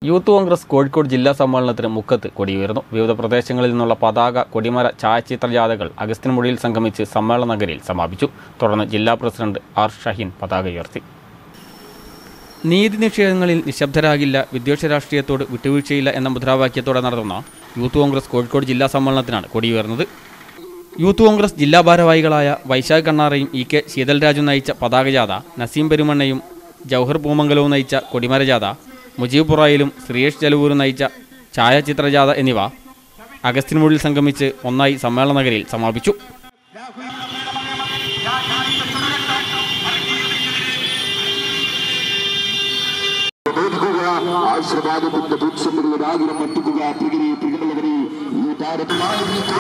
youth Congress Kozhikode ജില്ലാ സമ്മേളനത്തിന് മുക്കത്ത് കൊടിയുയർന്നു വിവിധ പ്രദേശങ്ങളിൽ നിന്നുള്ള പതാക കൊടിമര ഛായാചിത്ര ജാഥകൾ അഗസ്ത്യൻമുടിയിൽ സംഗമിച്ച് സമ്മേളന നഗരിയിൽ സമാപിച്ചു തുടർന്ന് ജില്ലാ പ്രസിഡന്റ് ആർ ഷഹീൻ പതാക ഉയർത്തി നീതി നിഷേധങ്ങളിൽ നിശബ്ദരാകില്ല വിദ്വേഷ രാഷ്ട്രീയത്തോട് വിട്ടുവീഴ്ചയില്ല എന്ന മുദ്രാവാക്യത്തോടെ നടത്തുന്ന യൂത്ത് കോൺഗ്രസ് കോഴിക്കോട് ജില്ലാ സമ്മേളനത്തിനാണ് കൊടിയുയർന്നത് യൂത്ത് കോൺഗ്രസ് ജില്ലാ ഭാരവാഹികളായ വൈശാഖ് കണ്ണാറയും ഇ കെ ശീതൽരാജും നയിച്ച പതാക ജാഥ നസീം പെരുമണ്ണയും ജൗഹർ പൂമംഗലവും നയിച്ച കൊടിമര ജാഥ മുജീബ് പുറായിലും ശ്രീയേഷ് ജലവൂരും നയിച്ച ഛായാചിത്ര ജാഥ എന്നിവ അഗസ്ത്യൻമുടിയിൽ സംഗമിച്ച് ഒന്നായി സമ്മേളന നഗരിയിൽ സമാപിച്ചു ബോധിക്കുക ആശീർവാദത്തിന്റെ ദൂത്സമുകളുടെ ആഗ്രഹം മട്ടുക പ്രകരി പ്രിയമുള്ളവരെ ഈ ഭാരതമായ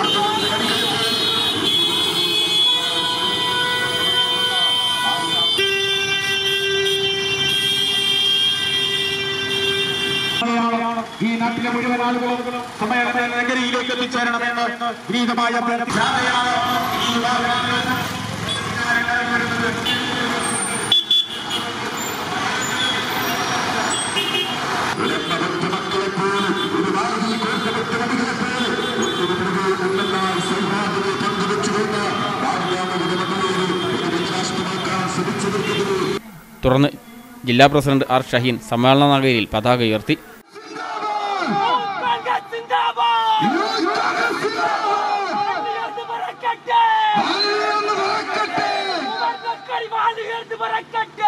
ഈ നാട്ടിലെ മുഴുവൻ ആളുകളും സമ്മേളന നഗരിയിലേക്ക് എത്തിച്ചേരണമെന്ന് വിനീതമായ പ്രാർത്ഥനയാണ് ഈ വാഹനങ്ങൾ തുടർന്ന് ജില്ലാ പ്രസിഡന്റ് ആർ ഷഹീൻ സമ്മേളന നഗരിയിൽ പതാക ഉയർത്തി കോൺഗ്രസ് സിന്ദാബാദ് ഉയർന്ന് പറക്കട്ടെ ഉയർന്നക്കടി വാഴുകർന്ന് പറക്കട്ടെ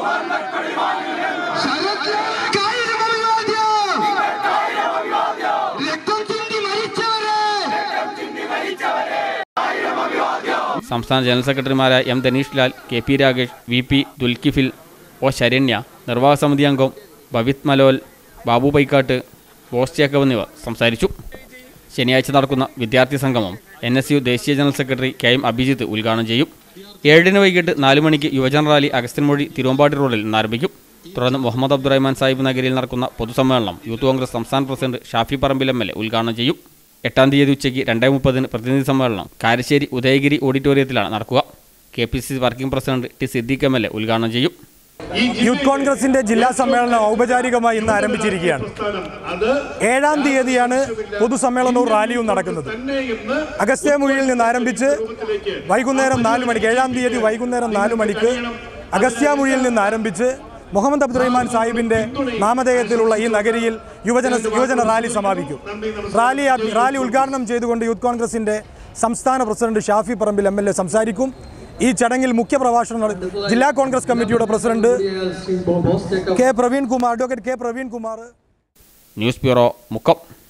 രക്തം ചിന്തി മരിച്ചവരെ സംസ്ഥാന ജനറൽ സെക്രട്ടറിമാരായ M Dhaneesh Lal K P Ragesh V P Dulkifil O Saranya നിർവാഹക സമിതി അംഗം ഭവിത് മലോൽ ബാബു പൈക്കാട്ട് ബോസ് ജേക്കബ് എന്നിവർ സംസാരിച്ചു ശനിയാഴ്ച നടക്കുന്ന വിദ്യാർത്ഥി സംഗമം എൻ എസ് യു ദേശീയ general secretary K M Abhijith ഉദ്ഘാടനം ചെയ്യും ഏഴിന് വൈകിട്ട് നാല് മണിക്ക് യുവജന റാലി അഗസ്ത്യൻമൊഴി തിരുവമ്പാടി റോഡിൽ നിന്ന് ആരംഭിക്കും തുടർന്ന് മുഹമ്മദ് അബ്ദുറഹ്മാൻ സാഹിബ് നഗരിയിൽ നടക്കുന്ന പൊതുസമ്മേളനം യൂത്ത് കോൺഗ്രസ് സംസ്ഥാന president Shafi Parambil M L A ഉദ്ഘാടനം ചെയ്യും എട്ടാം തീയതി ഉച്ചയ്ക്ക് രണ്ടേ മുപ്പതിന് പ്രതിനിധി സമ്മേളനം കാരശ്ശേരി ഉദയഗിരി ഓഡിറ്റോറിയത്തിലാണ് നടക്കുക K P C C working president T Siddique M L A ഉദ്ഘാടനം ചെയ്യും യൂത്ത് കോൺഗ്രസിന്റെ ജില്ലാ സമ്മേളനം ഔപചാരികമായി ഇന്ന് ആരംഭിച്ചിരിക്കുകയാണ് ഏഴാം തീയതിയാണ് പൊതുസമ്മേളനവും റാലിയും നടക്കുന്നത് അഗസ്ത്യമൊഴിയിൽ നിന്ന് ആരംഭിച്ച് വൈകുന്നേരം നാല് മണിക്ക് ഏഴാം തീയതി വൈകുന്നേരം നാല് മണിക്ക് അഗസ്ത്യമൊഴിയിൽ നിന്ന് ആരംഭിച്ച് മുഹമ്മദ് അബ്ദുറഹ്മാൻ സാഹിബിന്റെ നാമധേയത്തിലുള്ള ഈ നഗരിയിൽ യുവജന യുവജന റാലി സമാപിക്കും റാലി റാലി ഉദ്ഘാടനം ചെയ്തുകൊണ്ട് യൂത്ത് കോൺഗ്രസിന്റെ സംസ്ഥാന president Shafi Parambil M L A സംസാരിക്കും ഈ ചടങ്ങിൽ മുഖ്യപ്രഭാഷണം നട- ജില്ലാ കോൺഗ്രസ് കമ്മിറ്റിയുടെ president K Praveen Kumar advocate K Praveen Kumar news bureau Mukkam